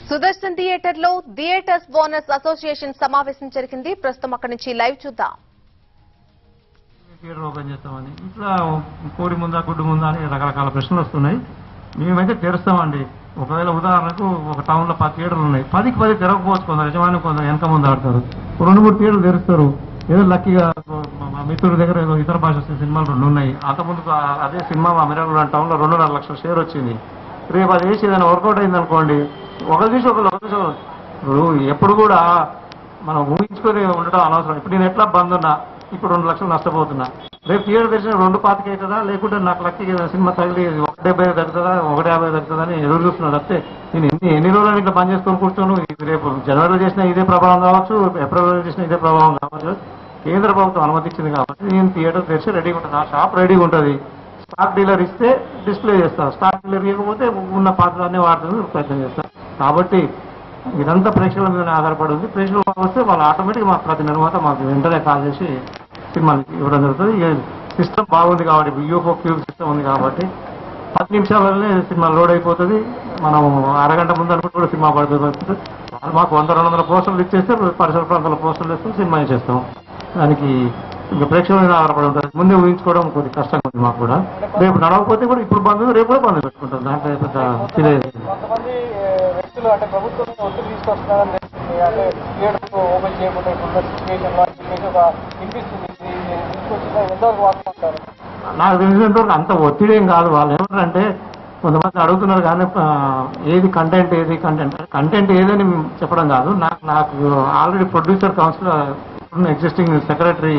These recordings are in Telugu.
సుదర్శన్ థియేటర్ లో థియేటర్స్ బోనస్ అసోసియేషన్ సమావేశం జరిగింది ప్రస్తుతం అక్కడి నుంచి లైవ్ చూద్దాం థియేటర్ ఓపెన్ చేస్తామని ఇట్లా కోడి ముందా గుడ్డు ముందా అని రకరకాల ప్రశ్నలు వస్తున్నాయి మేమైతే తెరుస్తామండి ఒకవేళ ఉదాహరణకు ఒక టౌన్లో పది థియేటర్లు ఉన్నాయి పదికి పది తెరవకపోవచ్చు కొందరు యజమాని కొందరు వెనక ముందు ఆడతారు రెండు మూడు థియేటర్లు తెరుస్తారు ఏదో లక్కీగా మా- మా మిత్రుడి దగ్గర ఏదో ఇతర భాష సినిమాలు రెండు ఉన్నాయి అంతకుముందు ఆ- అదే సినిమా మా మిరాల టౌన్లో రెండున్నర లక్షల షేర్ వచ్చింది రేపు అది వేసి ఏదైనా వర్కౌట్ అయింది అనుకోండి ఒకరు చూసి ఒకరు ఒకరు చూసి ఒకరు. ఇప్పుడు ఎప్పుడు కూడా మనం ఊహించుకొని ఉండడం అనవసరం ఇప్పుడు నేను ఎట్లా బంద్ ఉన్నా ఇప్పుడు రెండు లక్షలు నష్టపోతున్నా రేపు థియేటర్ తెరిచిన రెండు పాతికి అవుతుందా లేకుంటే నాకు లక్కి సినిమా తగిలి ఒక డెబ్బై తగ్గుతుందా ఒకటి యాభై తగ్గుతుందా అని ఎదురు చూస్తున్నాడు తప్పితే నేను ఎన్ని ఎన్ని రోజులు ఇట్లా బంద్ చేసుకొని కూర్చోను ఇది రేపు జనవరిలో చేసిన ఇదే ప్రభావం కావచ్చు ఏప్రిల్లో చేసిన ఇదే ప్రభావం కావచ్చు కేంద్ర ప్రభుత్వం అనుమతించింది కాబట్టి నేను థియేటర్ తెరిచి రెడీగా ఉంటుంది ఆ షాప్ రెడీగా ఉంటుంది స్టాక్ డీలర్ ఇస్తే డిస్ప్లే చేస్తాను స్టాక్ డీలర్ ఇవ్వకపోతే ఉన్న పాత్రలన్నీ వాడుతుంది ప్రయత్నం చేస్తాను కాబట్టి ఇదంతా ప్రేక్షకుల మీద ఆధారపడి ఉంది ప్రేక్షకులు వస్తే వాళ్ళు ఆటోమేటిక్ మా ప్రతి నిర్మాత మాకు వెంటనే కాల్ చేసి సినిమాని ఇవ్వడం జరుగుతుంది సిస్టమ్ బాగుంది కాబట్టి యూఫో క్యూబ్ సిస్టమ్ ఉంది కాబట్టి పది నిమిషాలనే సినిమా లోడ్ అయిపోతుంది మనం అరగంట ముందు అనుకుంటే కూడా సినిమా పడుతుంది వాళ్ళు మాకు వంద రెండు వందల పోస్టర్లు ఇచ్చేస్తే పరిసర ప్రాంతాల పోస్టర్లు వేస్తే సినిమా చేస్తాం దానికి ఇంకా ప్రేక్షకుల మీద ఆధారపడి ఉంటుంది ముందే ఊహించుకోవడం కొద్ది కష్టంగా ఉంది మాకు కూడా రేపు నడవకపోతే కూడా ఇప్పుడు బంద్ రేపు కూడా బంద్ పెట్టుకుంటాం దాంట్లో పెద్ద ఫీల్ అయ్యేది కొంతమంది ఏ, వ్యక్తులు అంటే ప్రభుత్వం మీద ఒత్తిడి తీసుకొస్తున్నారని తెలుస్తుంది అంటే థియేటర్ ఓపెన్ చేయకుండా ఇప్పుడు సిచ్యువేషన్ అని చెప్పేసి ఒక వినిపిస్తుంది ఇది ఇది తీసుకొచ్చిందా ఎంతవరకు వాడుకుంటారు నాకు తెలిసినంతవరకు అంత ఒత్తిడి ఏం కాదు వాళ్ళు ఏమంటారంటే కొంతమంది అడుగుతున్నారు కానీ ఆ, ఏది కంటెంట్ ఏది కంటెంట్ కంటెంట్ ఏదని చెప్పడం కాదు నాకు నాకు already producer council existing secretary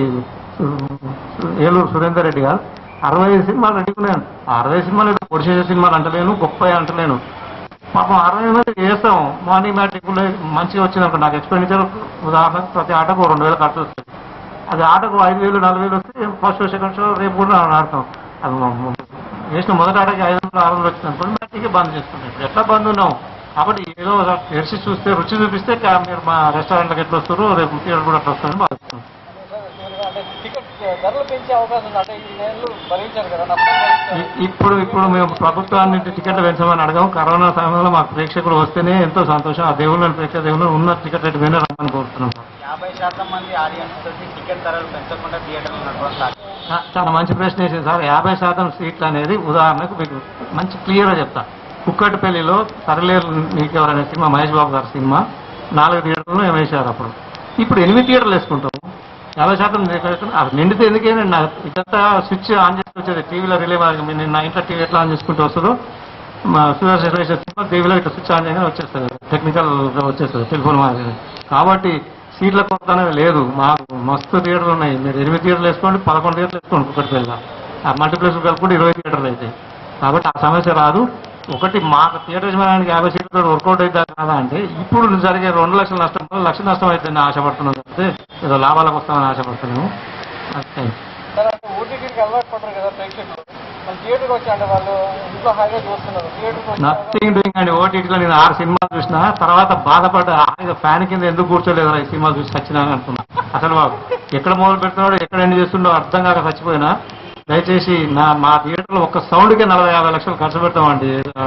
Eluru Surender Reddy garu అరవై ఐదు సినిమాలు అడుగుతున్నాను అరవై సినిమాలు ఏదో పొడి చేసే సినిమాలు అంటలేను గొప్ప అంటలేను పాపం అరవై మంది చేస్తాం మార్నింగ్ మ్యాట్రిక్ మంచిగా వచ్చింది అనుకో నాకు ఎక్స్పెండిచర్ ఉదాహరణకు ప్రతి ఆటకు ఓ రెండు వేలు ఖర్చు వస్తుంది అది ఆటకు ఐదు వేలు నాలుగు వేలు వస్తే ఫస్ట్ షో సెకండ్ షో రేపు కూడా ఆడతాం అది మ- మ- వేసిన మొదటి ఆటకి ఐదు వందలు ఆరు వందలు వచ్చింది అనుకోండి మ్యాట్రిక్ బంద్ చేస్తున్నాం ఇప్పుడు ఎట్లా బంద్ ఉన్నాం కాబట్టి ఏదో ఒకసారి తెరిచి చూస్తే రుచి చూపిస్తే కా- మీరు మా రెస్టారెంట్కి ఎట్లా వస్తారు రేపు థియేటర్ కూడా అట్లా వస్తారని భావిస్తున్నాం అంటే టికెట్ ధరలు పెంచే అవకాశం ఉంది అంటే ఈ నెలలు భరించారు కదా నష్టం భరించారు ఇ- ఇప్పుడు ఇప్పుడు మేము ప్రభుత్వాన్ని టికెట్లు పెంచమని అడగాం కరోనా సమయంలో మాకు ప్రేక్షకులు వస్తేనే ఎంతో సంతోషం ఆ దేవుళ్ళని ప్రేక్షక దేవుళ్ళు ఉన్న టికెట్ రేటు మీద రమ్మని కోరుతున్నాం యాభై శాతం మంది ఆడియన్స్ తోటి టికెట్ ధరలు పెంచకుండా థియేటర్లు నడవడం సాధ్యం చా- చాలా మంచి ప్రశ్న వేసింది సార్ యాభై శాతం సీట్లు అనేది ఉదాహరణకు మీకు మంచి క్లియర్గా చెప్తా కుక్కటిపల్లిలో సరలేరు నీకెవరనే సినిమా మహేష్ బాబు గారి సినిమా నాలుగు థియేటర్లు మేము వేసారు అప్పుడు ఇప్పుడు ఎనిమిది థియేటర్లు వేసుకుంటాం యాభై శాతం వేసుకుంటాం. అది నిండితే ఎందుకేనండి నా ఇదంతా స్విచ్ ఆన్ చేసి వచ్చేది టీవీలో రిలే నేను నా ఇంట్లో టీవీ ఎట్లా ఆన్ చేసుకుంటూ వస్తుందో మా సుదర్శన్ వేసే సినిమా టీవీలో ఇట్లా స్విచ్ ఆన్ చేయగానే వచ్చేస్తుంది టెక్నికల్ వచ్చేస్తుంది టెలిఫోన్ మాదిరి కాబట్టి సీట్ల కొరత అనేది లేదు మాకు మస్తు థియేటర్లు ఉన్నాయి మీరు ఎనిమిది థియేటర్లు వేసుకోండి పదకొండు థియేటర్లు వేసుకోండి ఒకటి పిల్ల ఆ మల్టీప్లెక్స్ కలుపుకుంటే ఇరవై థియేటర్లు అవుతాయి కాబట్టి ఆ సమస్య రాదు ఒకటి మాకు థియేటర్ యజమానికి యాభై సీట్లు వర్కౌట్ అవుతా కాదా అంటే ఇప్పుడు జరిగే రెండు లక్షల నష్టం వల్ల లక్ష నష్టం అవుతుంది ఆశపడుతున్నాం తప్పితే ఏదో లాభాలకు వస్తామని ఆశపడుతున్నాము అంతే సరే అంటే ఓటీటీకి అలవాటు పడరు కదా ప్రేక్షకులు మన థియేటర్కి వచ్చి అంటే వాళ్ళు ఇంట్లో హాయిగా చూస్తున్నారు థియేటర్కి వచ్చి నథింగ్ డూయింగ్ అండి ఓటీటీలో నేను ఆరు సినిమాలు చూసిన తర్వాత బాధపడ్డ హాయిగా ఫ్యాన్ కింద ఎందుకు కూర్చోలేదు ఈ సినిమా చూసి చచ్చినా అనుకున్నా అసలు బాబు ఎక్కడ మొదలు పెడుతున్నాడో ఎక్కడ ఎండ్ చేస్తుండో అర్థం కాక చచ్చిపోయినా దయచేసి నా మా థియేటర్లో ఒక్క సౌండ్కే నలభై యాభై లక్షలు ఖర్చు పెడతామండి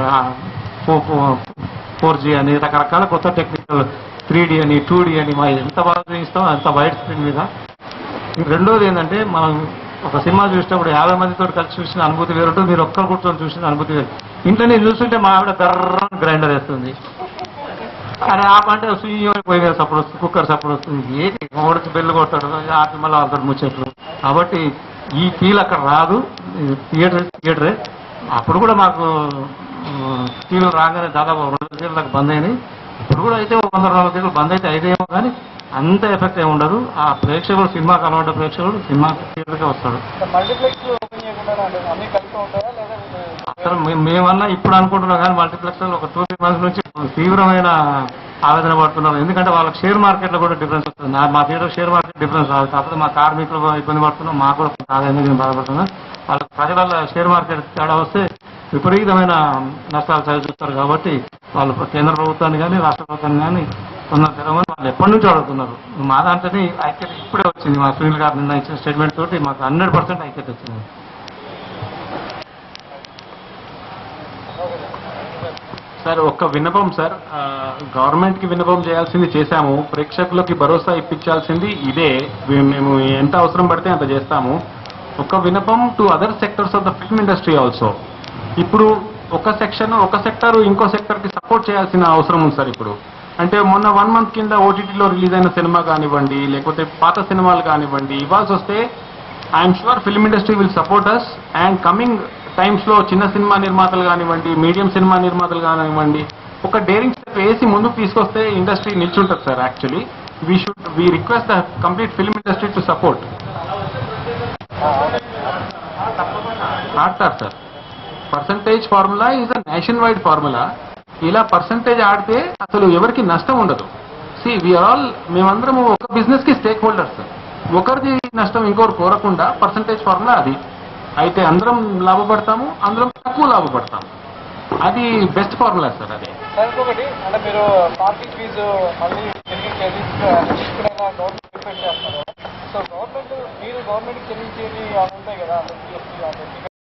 ఫోర్ జీ అని రకరకాల కొత్త టెక్నికల్ త్రీ డి అని టూ డి అని మా ఎంత బాగా చూపిస్తాం అంత వైడ్ స్క్రీన్ మీద ఇంక రెండోది ఏంటంటే మనం ఒక సినిమా చూసేటప్పుడు యాభై మందితో కలిసి చూసిన అనుభూతి వేరుంటుంది మీరు ఒక్కరు కూర్చొని చూసిన అనుభూతి వేరు ఇంట్లో నేను చూస్తుంటే మా ఆవిడ దర్ర గ్రైండర్ వేస్తుంది కానీ ఆ పంట సుయ్యో పోయి మీద సపోర్ట్ వస్తుంది కుక్కర్ సపోర్ట్ వస్తుంది ఏంటి ఓడికి బెల్లు కొట్టాడు ఆపి మళ్ళీ వాళ్ళతో ముచ్చట్లు కాబట్టి ఈ ఫీల్ అక్కడ రాదు ఇది థియేటర్ థియేటరే అప్పుడు కూడా మాకు ఫీల్ రాగానే దాదాపు రెండు థియేటర్లకు బంద్ అయినాయి ఇప్పుడు కూడా అయితే ఒక వంద రెండు వందల థియేటర్లు బంద్ అయితే అయితేమో కానీ అంత ఎఫెక్ట్ ఏమి ఉండదు ఆ ప్రేక్షకులు సినిమాకి అలవాటు ప్రేక్షకుడు సినిమా థియేటర్కే వస్తాడు మల్టీప్లెక్స్ ఓపెన్ చేయకుండా అంటే అన్ని కలిసి ఉంటాయా లేదా అసలు మే- మేమన్నా ఇప్పుడు అనుకుంటున్నాం కానీ మల్టీప్లెక్స్ ఒక టూ త్రీ మంత్స్ నుంచి తీవ్రమైన ఆవేదన పడుతున్నారు ఎందుకంటే వాళ్ళకి షేర్ మార్కెట్ లో కూడా డిఫరెన్స్ వస్తుంది నా మా థియేటర్ షేర్ మార్కెట్ డిఫరెన్స్ రాదు కాకపోతే మా కార్మికులు ఇబ్బంది పడుతున్నాం మాకు కూడా కొంత ఆదాయం మీద బాధపడుతున్నాం వాళ్ళకి ప్రజల షేర్ మార్కెట్ తేడా వస్తే విపరీతమైన నష్టాలు చవి చూస్తారు కాబట్టి వాళ్ళు కేంద్ర ప్రభుత్వాన్ని కానీ రాష్ట్ర ప్రభుత్వాన్ని కానీ తొందర తెరవని వాళ్ళు ఎప్పటి నుంచో అడుగుతున్నారు మా దాంట్లోనే ఐక్యత ఇప్పుడే వచ్చింది మా సునీల్ గారు నిన్న ఇచ్చిన స్టేట్మెంట్ తోటి మాకు హండ్రెడ్ పర్సెంట్ ఐక్యత వచ్చింది సార్ ఒక్క విన్నపం సార్ ఆ, గవర్నమెంట్ కి విన్నపం చేయాల్సింది చేశాము ప్రేక్షకులకి భరోసా ఇప్పించాల్సింది ఇదే మే- మేము ఎంత అవసరం పడితే అంత చేస్తాము ఒక విన్నపం to other sectors of the film industry also ఇప్పుడు ఒక సెక్షన్ ఒక సెక్టర్ ఇంకో సెక్టర్ కి సపోర్ట్ చేయాల్సిన అవసరం ఉంది సార్ ఇప్పుడు అంటే మొన్న వన్ మంత్ కింద ఓటీటీలో రిలీజ్ అయిన సినిమా కానివ్వండి లేకపోతే పాత సినిమాలు కానివ్వండి ఇవ్వాల్సి వస్తే I'm sure film industry will support us and coming times లో చిన్న సినిమా నిర్మాతలు కానివ్వండి మీడియం సినిమా నిర్మాతలు కానివ్వండి ఒక డేరింగ్ స్టెప్ వేసి ముందుకు తీసుకొస్తే ఇండస్ట్రీ నిల్చుంటుంది sir actually we should we request the complete film industry to support ఆడతారు sir percentage formula is a nationwide formula ఇలా పర్సంటేజ్ ఆడితే అసలు ఎవరికి నష్టం ఉండదు సి వీఆర్ ఆల్ మేమందరం ఒక బిజినెస్ కి స్టేక్ హోల్డర్స్ ఒకరిది నష్టం ఇంకొకరు కోరకుండా పర్సంటేజ్ ఫార్ములా అది అయితే అందరం లాభపడతాము అందరం తక్కువ లాభపడతాము అది బెస్ట్ ఫార్ములా సార్ అదే సార్ ఇంకొకటి అంటే మీరు పార్కింగ్ ఫీజు మళ్ళీ తిరిగి చెల్లించుకునేలా గవర్నమెంట్ డిపెండ్ చేస్తారు సో గవర్నమెంట్ మీరు గవర్నమెంట్ చెల్లించేది అవి ఉంటాయి కదా అంటే GST అంటే